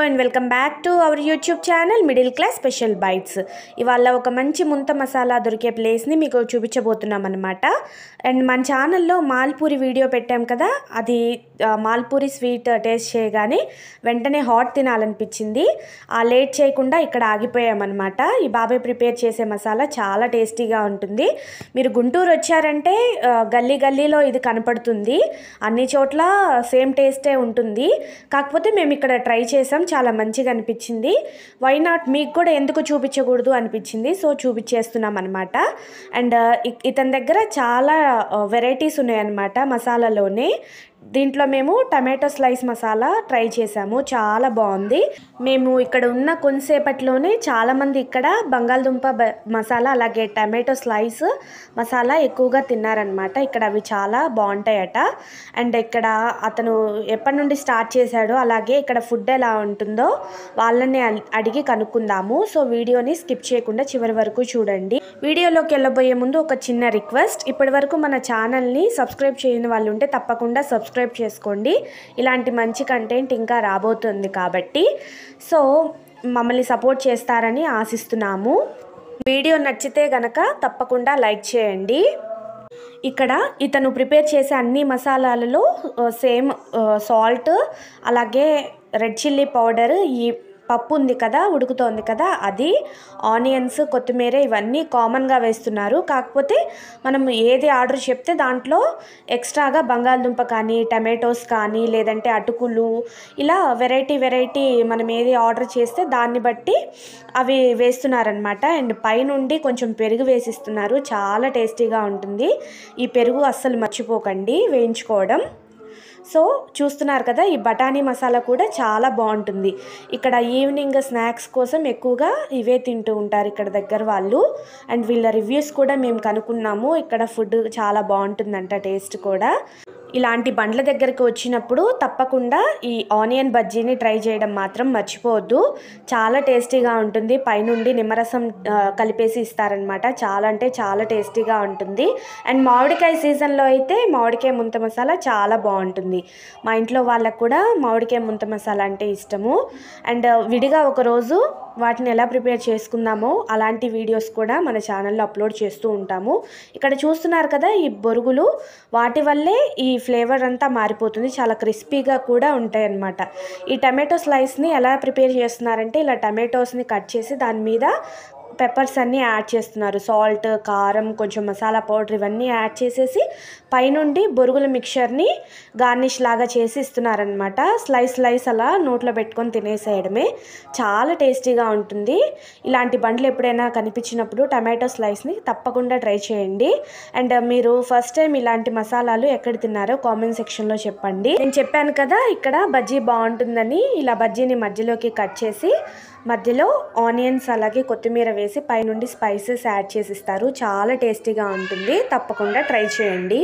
and welcome back to our YouTube channel middle class special bites ఇవాళ ఒక మంచి ముంత మసాలా దొరికే ప్లేస్ని మీకు చూపించబోతున్నాం అనమాట అండ్ మన ఛానల్లో మాల్పూరి వీడియో పెట్టాం కదా అది ఆ, మాల్పూరి స్వీట్ టేస్ట్ చేయగానే వెంటనే హాట్ తినాలనిపించింది ఆ లేట్ చేయకుండా ఇక్కడ ఆగిపోయామన్నమాట ఈ బాబాయ్ ప్రిపేర్ చేసే మసాలా చాలా టేస్టీగా ఉంటుంది మీరు గుంటూరు వచ్చారంటే ఆ, గల్లీ గల్లీలో ఇది కనపడుతుంది అన్ని చోట్ల సేమ్ టేస్టే ఉంటుంది కాకపోతే మేము ఇక్కడ ట్రై చేసాం చాలా మంచిగా అనిపించింది వై నాట్ మీకు కూడా ఎందుకు చూపించకూడదు అనిపించింది సో చూపించేస్తున్నాం అనమాట అండ్ ఇతని దగ్గర చాలా వెరైటీస్ ఉన్నాయన్నమాట మసాలాలోనే దీంట్లో మేము టమాటో స్లైస్ మసాలా ట్రై చేసాము చాలా బాగుంది మేము ఇక్కడ ఉన్న కొంతసేపట్లోనే చాలామంది ఇక్కడ బంగాళదుంప బ- మసాలా అలాగే టమాటో స్లైస్ మసాలా ఎక్కువగా తిన్నారనమాట ఇక్కడ అవి చాలా బాగుంటాయట అండ్ ఇక్కడ అతను ఎప్పటి నుండి స్టార్ట్ చేశాడో అలాగే ఇక్కడ ఫుడ్ ఎలా ఉంటుందో వాళ్ళని అల్- అడిగి కనుక్కుందాము సో వీడియోని స్కిప్ చేయకుండా చివరి వరకు చూడండి వీడియోలోకి వెళ్ళబోయే ముందు ఒక చిన్న రిక్వెస్ట్ ఇప్పటి వరకు మన ఛానల్ని సబ్స్క్రైబ్ చేయని వాళ్ళు ఉంటే తప్పకుండా సబ్స్క్రైబ్ చేసుకోండి ఇలాంటి మంచి కంటెంట్ ఇంకా రాబోతుంది కాబట్టి సో మమ్మల్ని సపోర్ట్ చేస్తారని ఆశిస్తున్నాము వీడియో నచ్చితే గనక తప్పకుండా లైక్ చేయండి ఇక్కడ ఇతను ప్రిపేర్ చేసే అన్ని మసాలాలలో సేమ్ సాల్ట్ అలాగే రెడ్ చిల్లీ పౌడర్ ఈ పప్పు ఉంది కదా ఉడుకుతోంది కదా అది ఆనియన్స్ కొత్తిమీర ఇవన్నీ కామన్గా వేస్తున్నారు కాకపోతే మనం ఏది ఆర్డర్ చెప్తే దాంట్లో ఎక్స్ట్రాగా బంగాళదుంప కానీ టమాటోస్ కానీ లేదంటే అటుకులు ఇలా వెరైటీ వెరైటీ మనం ఏది ఆర్డర్ చేస్తే దాన్ని బట్టి అవి వేస్తున్నారనమాట అండ్ పైనుండి కొంచెం పెరుగు వేసిస్తున్నారు చాలా టేస్టీగా ఉంటుంది ఈ పెరుగు అస్సలు మర్చిపోకండి వేయించుకోవడం సో చూస్తున్నారు కదా ఈ బఠానీ మసాలా కూడా చాలా బాగుంటుంది ఇక్కడ ఈవినింగ్ స్నాక్స్ కోసం ఎక్కువగా ఇవే తింటూ ఉంటారు ఇక్కడ దగ్గర వాళ్ళు అండ్ వీళ్ళ రివ్యూస్ కూడా మేము కనుక్కున్నాము ఇక్కడ ఫుడ్ చాలా బాగుంటుందంట టేస్ట్ కూడా ఇలాంటి బండ్ల దగ్గరికి వచ్చినప్పుడు తప్పకుండా ఈ ఆనియన్ బజ్జీని ట్రై చేయడం మాత్రం మర్చిపోవద్దు చాలా టేస్టీగా ఉంటుంది పైనుండి నిమ్మరసం ఆ, కలిపేసి ఇస్తారనమాట చాలా అంటే చాలా టేస్టీగా ఉంటుంది అండ్ మామిడికాయ సీజన్లో అయితే మామిడికాయ ముంత మసాలా చాలా బాగుంటుంది మా ఇంట్లో వాళ్ళకు కూడా మామిడికాయ ముంత మసాలా అంటే ఇష్టము అండ్ విడిగా ఒకరోజు వాటిని ఎలా ప్రిపేర్ చేసుకుందామో అలాంటి వీడియోస్ కూడా మన ఛానల్లో అప్లోడ్ చేస్తూ ఉంటాము ఇక్కడ చూస్తున్నారు కదా ఈ బొరుగులు వాటి వల్లే ఈ ఫ్లేవర్ అంతా మారిపోతుంది చాలా క్రిస్పీగా కూడా ఉంటాయి అన్నమాట ఈ టమాటో స్లైస్ని ఎలా ప్రిపేర్ చేస్తున్నారంటే ఇలా టమాటోస్ని కట్ చేసి దాని మీద పెప్పర్స్ అన్నీ యాడ్ చేస్తున్నారు సాల్ట్ కారం కొంచెం మసాలా పౌడర్ ఇవన్నీ యాడ్ చేసేసి పైనుండి బొరుగుల మిక్చర్ని గార్నిష్ లాగా చేసి ఇస్తున్నారనమాట స్లైస్ స్లైస్ అలా నోట్లో పెట్టుకొని తినేసేయడమే చాలా టేస్టీగా ఉంటుంది ఇలాంటి బండ్లు ఎప్పుడైనా కనిపించినప్పుడు టమాటో స్లైస్ని తప్పకుండా ట్రై చేయండి అండ్ మీరు ఫస్ట్ టైం ఇలాంటి మసాలాలు ఎక్కడ తిన్నారో కామెంట్ సెక్షన్లో చెప్పండి నేను చెప్పాను కదా ఇక్కడ బజ్జీ బాగుంటుందని ఇలా బజ్జీని మధ్యలోకి కట్ చేసి మధ్యలో ఆనియన్స్ అలాగే కొత్తిమీర వేసి పైనుండి స్పైసెస్ యాడ్ చేసి ఇస్తారు చాలా టేస్టీగా ఉంటుంది తప్పకుండా ట్రై చేయండి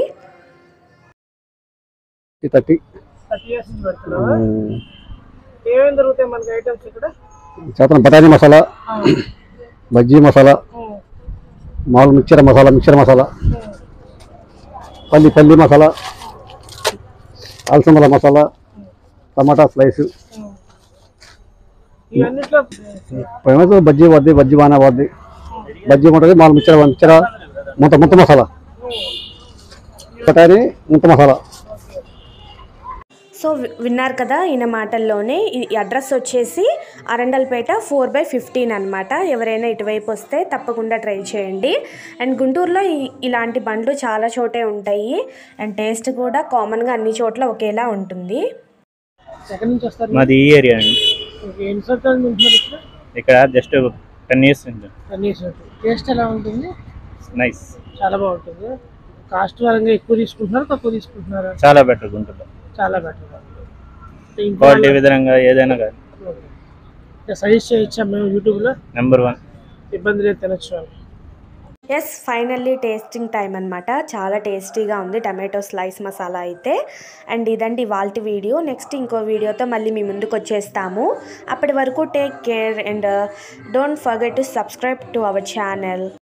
థర్టీ థర్టీ ఇయర్స్ నుంచి పెడుతున్నావా ఏమేమి దొరుకుతాయి మనకి ఐటమ్స్ ఇక్కడ శాతం బఠానీ మసాలా బజ్జీ మసాలా మామూలు మిక్చర్ మసాలా మిక్చర్ మసాలా పల్లి పల్లి మసాలా అలసందల మసాలా టమాటా స్లైస్ ఇవన్నిట్లో ఫేమస్ బజ్జీ వద్ది బజ్జీ బాగా వద్ది బజ్జీ ఉంటుంది మామూలు మిక్చర్ మిక్చర్ ముంత ముంత మసాలా బఠానీ ముంత మసాలా సో వి- విన్నారు కదా ఈయన మాటల్లోనే ఈ అడ్రస్ వచ్చేసి అరండల్పేట ఫోర్ బై ఫిఫ్టీన్ అనమాట ఎవరైనా ఇటువైపు వస్తే తప్పకుండా ట్రై చేయండి అండ్ గుంటూరులో ఈ- ఇలాంటి బండ్లు చాలా చోటే ఉంటాయి అండ్ టేస్ట్ కూడా కామన్గా అన్ని చోట్ల ఒకేలా ఉంటుంది ఎక్కడి నుంచి వస్తారు మాది ఈ ఏరియా అండి ఓకే, ఎన్ని సంవత్సరాల నుంచి ఉంటున్నారు ఇక్కడ ఇక్కడ జస్ట్ టెన్ ఇయర్స్ నుంచి అన్ని టేస్ట్ ఎలా ఉంటుంది నైస్ చాలా బాగుంటుంది కాస్ట్ పరంగా ఎక్కువ తీసుకుంటున్నారా తక్కువ తీసుకుంటున్నారా చాలా బెటర్ గుంటూరులో చాలా బెటర్ క్వాలిటీ విధంగా ఏదైనా కానీ సజెస్ట్ చేయొచ్చా మేము యూట్యూబ్లో నెంబర్ వన్ ఇబ్బంది లేదు తినొచ్చు అని ఎస్ ఫైనల్లీ టేస్టింగ్ టైం అనమాట చాలా టేస్టీగా ఉంది టమాటో స్లైస్ మసాలా అయితే అండ్ ఇదండి వాళ్ళ వీడియో నెక్స్ట్ ఇంకో వీడియోతో మళ్ళీ మీ ముందుకు వచ్చేస్తాము అప్పటి వరకు take care and don't forget to subscribe to our channel